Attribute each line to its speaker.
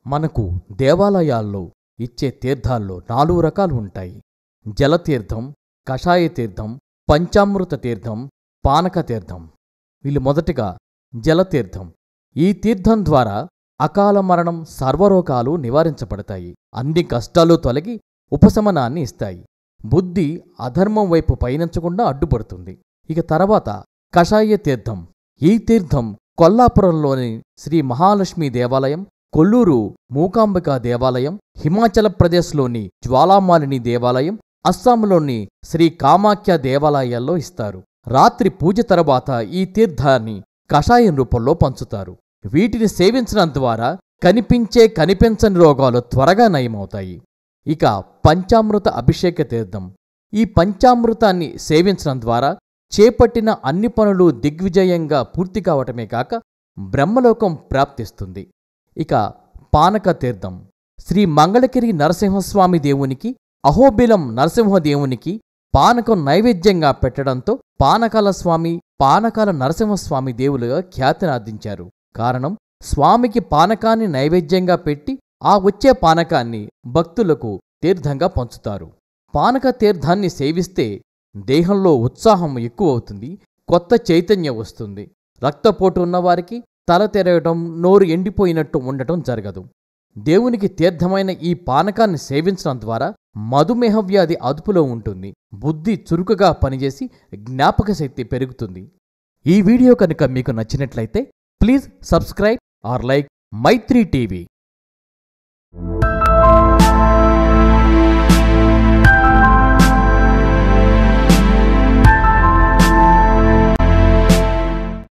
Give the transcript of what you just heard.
Speaker 1: మనకు దేవాలయాల్లో ఇచ్చే తీర్థాల్లో నాలుగు రకాలు ఉంటాయి జలతీర్థం కషాయ తీర్థం పంచామృత తీర్థం పానక తీర్థం వీళ్ళు మొదటిగా జలతీర్థం ఈ తీర్థం ద్వారా అకాల మరణం సర్వరోగాలు నివారించబడతాయి అన్ని కష్టాలు తొలగి ఉపశమనాన్ని ఇస్తాయి బుద్ధి అధర్మం వైపు పయనించకుండా అడ్డుపడుతుంది ఇక తర్వాత కషాయ తీర్థం ఈ తీర్థం కొల్లాపురంలోని శ్రీ మహాలక్ష్మి దేవాలయం కొల్లూరు మూకాంబికా దేవాలయం హిమాచల ప్రదేశ్లోని జ్వాలామాలిని దేవాలయం అస్సాంలోని శ్రీ కామాఖ్య దేవాలయాల్లో ఇస్తారు రాత్రి పూజ తర్వాత ఈ తీర్థాన్ని కషాయం రూపంలో పంచుతారు వీటిని సేవించడం ద్వారా కనిపించే కనిపించని రోగాలు త్వరగా నయమవుతాయి ఇక పంచామృత అభిషేక తీర్థం ఈ పంచామృతాన్ని సేవించడం ద్వారా చేపట్టిన అన్ని పనులు దిగ్విజయంగా పూర్తి కావటమే కాక బ్రహ్మలోకం ప్రాప్తిస్తుంది ఇక పానక తీర్థం శ్రీ మంగళగిరి నరసింహస్వామి దేవునికి అహోబిలం నరసింహదేవునికి పానకం నైవేద్యంగా పెట్టడంతో పానకాల స్వామి పానకాల నరసింహస్వామి దేవులుగా ఖ్యాతినార్జించారు కారణం స్వామికి పానకాన్ని నైవేద్యంగా పెట్టి ఆ వచ్చే పానకాన్ని భక్తులకు తీర్థంగా పంచుతారు పానక తీర్థాన్ని సేవిస్తే దేహంలో ఉత్సాహం ఎక్కువవుతుంది కొత్త చైతన్యం వస్తుంది రక్తపోటు ఉన్నవారికి తల తెరయటం నోరు ఎండిపోయినట్టు ఉండటం జరగదు దేవునికి తీర్థమైన ఈ పానకాన్ని సేవించడం ద్వారా మధుమేహ వ్యాధి అదుపులో ఉంటుంది బుద్ధి చురుకుగా పనిచేసి జ్ఞాపక శక్తి పెరుగుతుంది ఈ వీడియో కనుక మీకు నచ్చినట్లయితే please subscribe or like Maithri TV